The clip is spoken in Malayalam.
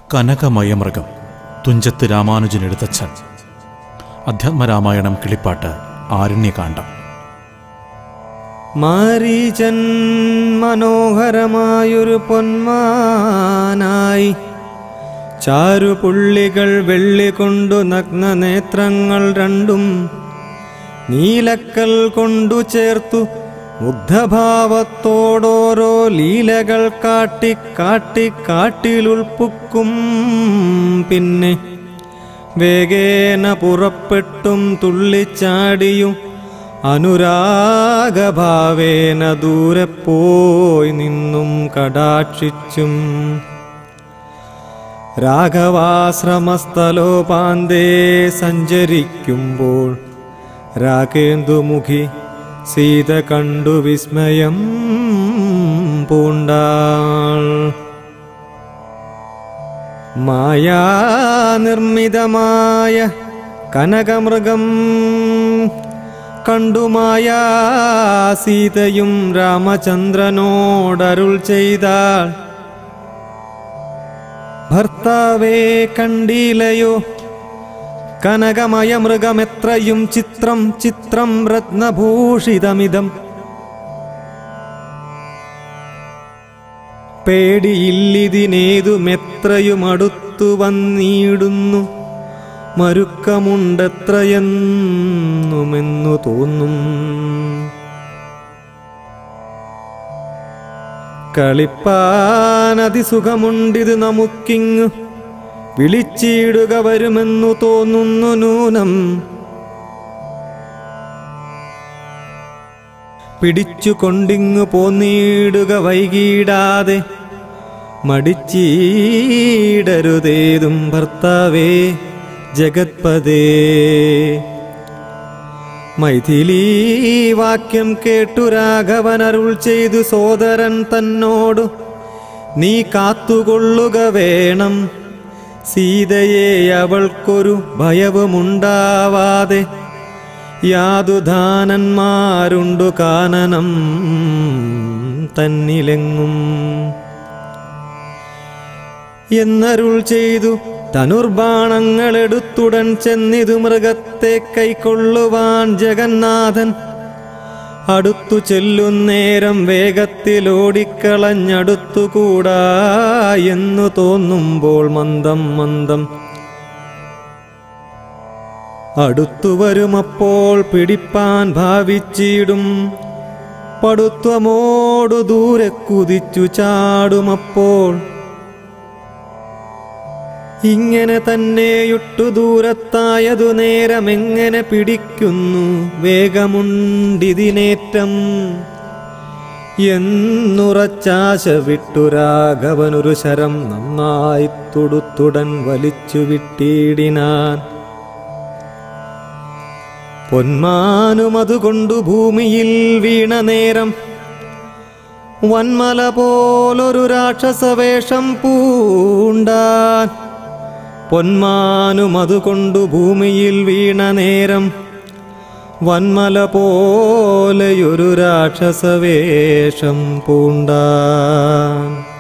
കനകമയമൃഗം തുഞ്ചത്ത് രാമാനുജൻ എഴുത്തച്ഛൻ അധ്യാത്മരാമായണം കിളിപ്പാട്ട് ആരണ്യകാന്ഡം മാരീചൻ മനോഹരമായൊരു പൊന്മാനായി ചാരുപുള്ളികൾ വെള്ളികൊണ്ടു നഗ്ന നേത്രങ്ങൾ രണ്ടും നീലക്കൽ കൊണ്ടു ചേർത്തു മുഗ്ധഭാവത്തോടോരോ ലീലകൾ കാട്ടി കാട്ടി കാട്ടിലുൾപ്പുക്കും പിന്നെ വേഗേന പുറപ്പെട്ടും തുള്ളിച്ചാടിയും അനുരാഗഭാവേന ദൂരെ പോയി നിന്നും കടാക്ഷിച്ചും രാഘവാശ്രമസ്ഥലോപാന്തേ സഞ്ചരിക്കുമ്പോൾ രാഗേന്ദുമുഖി സീത കണ്ടു വിസ്മയം പൂണ്ടാൾ മായാനിർമ്മിതമായ കനകമൃഗം കണ്ടു മായാ സീതയും രാമചന്ദ്രനോടരുൾ ചെയ്താൾ ഭർത്താവേ കണ്ടീലയോ കനകമയ മൃഗമെത്രയും ചിത്രം ചിത്രം രത്നഭൂഷിതമിതം പേടിയില്ലിതിനേതുമെത്രയും അടുത്തു വന്നിടുന്നു മരുക്കമുണ്ടെത്രയെന്നുമെന്നു തോന്നും കളിപ്പാനതിസുഖമുണ്ടിത് നമുക്കിങ്ങു വിളിച്ചിടുക വരുമെന്നു തോന്നുന്നു നൂനം പിടിച്ചു കൊണ്ടിങ്ങു പോന്നിടുക വൈകിടാതെ മടിച്ചീടരുതേതും ഭർത്താവേ ജഗത്പദേ മൈഥിലീ വാക്യം കേട്ടു രാഘവൻ അരുൾ ചെയ്തു സോദരൻ തന്നോടു നീ കാത്തുകൊള്ളുക വേണം സീതയെ അവൾക്കൊരു ഭയവുമുണ്ടാവാതെ യാതുദാനന്മാരുണ്ടു കാനനം തന്നിലെങ്ങും എന്നരുൾ ചെയ്തു ധനുർബാണങ്ങളെടുത്തുടൻ ചെന്നിതു മൃഗത്തെ കൈക്കൊള്ളുവാൻ ജഗന്നാഥൻ അടുത്തു ചെല്ലുന്നേരം വേഗത്തിലോടിക്കളഞ്ഞടുത്തുകൂടാ എന്നു തോന്നുമ്പോൾ മന്ദം മന്ദം അടുത്തു വരുമപ്പോൾ പിടിപ്പാൻ ഭാവിച്ചിടും പടുത്വമോടു ദൂരെ കുതിച്ചു ചാടുമപ്പോൾ ഇങ്ങനെ തന്നെയുട്ടു ദൂരത്തായതു നേരമെങ്ങനെ പിടിക്കുന്നു വേഗമുണ്ടിതിനേറ്റം എന്നുറച്ചാശ വിട്ടു രാഘവനൊരു ശരം നന്നായി തുടുത്തുടൻ വലിച്ചു വിട്ടിടിനാൻ പൊന്മാനുമതുകൊണ്ടു ഭൂമിയിൽ വീണ നേരം വന്മല പോലൊരു രാക്ഷസവേഷം പൂണ്ടാൻ പൊന്മാനുമതുകൊണ്ടു ഭൂമിയിൽ വീണ നേരം വന്മല പോലെയൊരു രാക്ഷസവേഷം പൂണ്ടാൻ